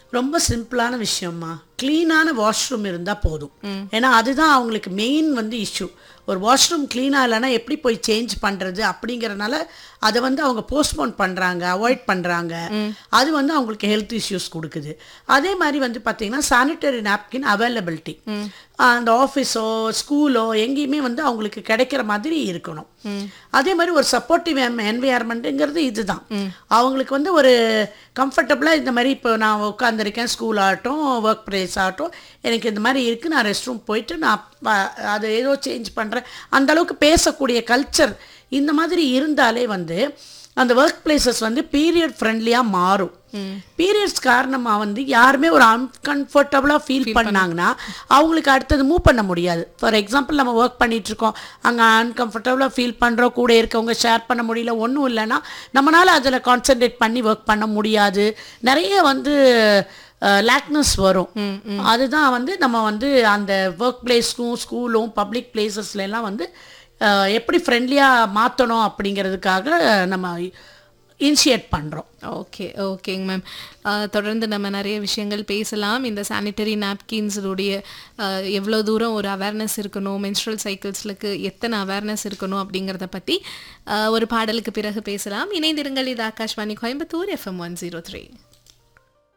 ரொம்ப சிம்பிளான விஷயம்மா க்ளீனான வாஷ்ரூம் இருந்தால் போதும் ஏன்னா அதுதான் அவங்களுக்கு மெயின் வந்து இஷ்யூ ஒரு வாஷ்ரூம் க்ளீனாக இல்லைன்னா எப்படி போய் சேஞ்ச் பண்ணுறது அப்படிங்கறனால அதை வந்து அவங்க போஸ்ட்போன் பண்ணுறாங்க அவாய்ட் பண்ணுறாங்க அது வந்து அவங்களுக்கு ஹெல்த் இஷ்யூஸ் கொடுக்குது அதே மாதிரி வந்து பார்த்தீங்கன்னா சானிட்டரி நாப்கின் அவைலபிலிட்டி அந்த ஆஃபீஸோ ஸ்கூலோ எங்கேயுமே வந்து அவங்களுக்கு கிடைக்கிற மாதிரி இருக்கணும் அதே மாதிரி ஒரு சப்போர்ட்டிவ் என்வியான்மெண்ட்டுங்கிறது இதுதான் அவங்களுக்கு வந்து ஒரு கம்ஃபர்டபுளாக இந்த மாதிரி இப்போ நான் உட்காந்துருக்கேன் ஸ்கூல் ஆகட்டும் ஒர்க் பிளேஸ் ஆகட்டும் எனக்கு இந்த மாதிரி இருக்குது நான் ரெஸ்ட் ரூம் போயிட்டு நான் ப- அதை ஏதோ சேஞ்ச் பண்ணுறேன் அந்த அளவுக்கு பேசக்கூடிய கல்ச்சர் இந்த மாதிரி இருந்தாலே வந்து அந்த ஒர்க் பிளேசஸ் வந்து பீரியட் ஃப்ரெண்ட்லியாக மாறும் பீரியட்ஸ் காரணமாக வந்து யாருமே ஒரு அன்கம்ஃபர்டபுளாக ஃபீல் பண்ணாங்கன்னா அவங்களுக்கு அடுத்தது மூவ் பண்ண முடியாது ஃபார் எக்ஸாம்பிள் நம்ம ஒர்க் பண்ணிட்டு இருக்கோம் அங்கே அன்கம்ஃபர்டபுளாக ஃபீல் பண்ணுறோம் கூட இருக்கவங்க ஷேர் பண்ண முடியல ஒன்றும் இல்லைன்னா நம்மளால் அதில் கான்சென்ட்ரேட் பண்ணி ஒர்க் பண்ண முடியாது நிறைய வந்து லேக்னஸ் வரும் அதுதான் வந்து நம்ம வந்து அந்த ஒர்க் பிளேஸ்க்கும் ஸ்கூலும் பப்ளிக் பிளேசஸ்லாம் வந்து அஹ், எப்படி ஃப்ரெண்ட்லியாக மாற்றணும் அப்படிங்கிறதுக்காக நம்ம இனிஷியேட் பண்ணுறோம் ஓகே ஓகேங்க மேம் தொடர்ந்து நம்ம நிறைய விஷயங்கள் பேசலாம் இந்த சானிட்டரி நாப்கின்ஸுடைய எவ்வளோ தூரம் ஒரு அவேர்னஸ் இருக்கணும் மென்ஸ்ட்ரல் சைக்கிள்ஸ்லுக்கு எத்தனை அவேர்னஸ் இருக்கணும் அப்படிங்கிறத பற்றி ஒரு பாடலுக்கு பிறகு பேசலாம் இணைந்திருங்கள் இது Akashvani Coimbatore F M one zero three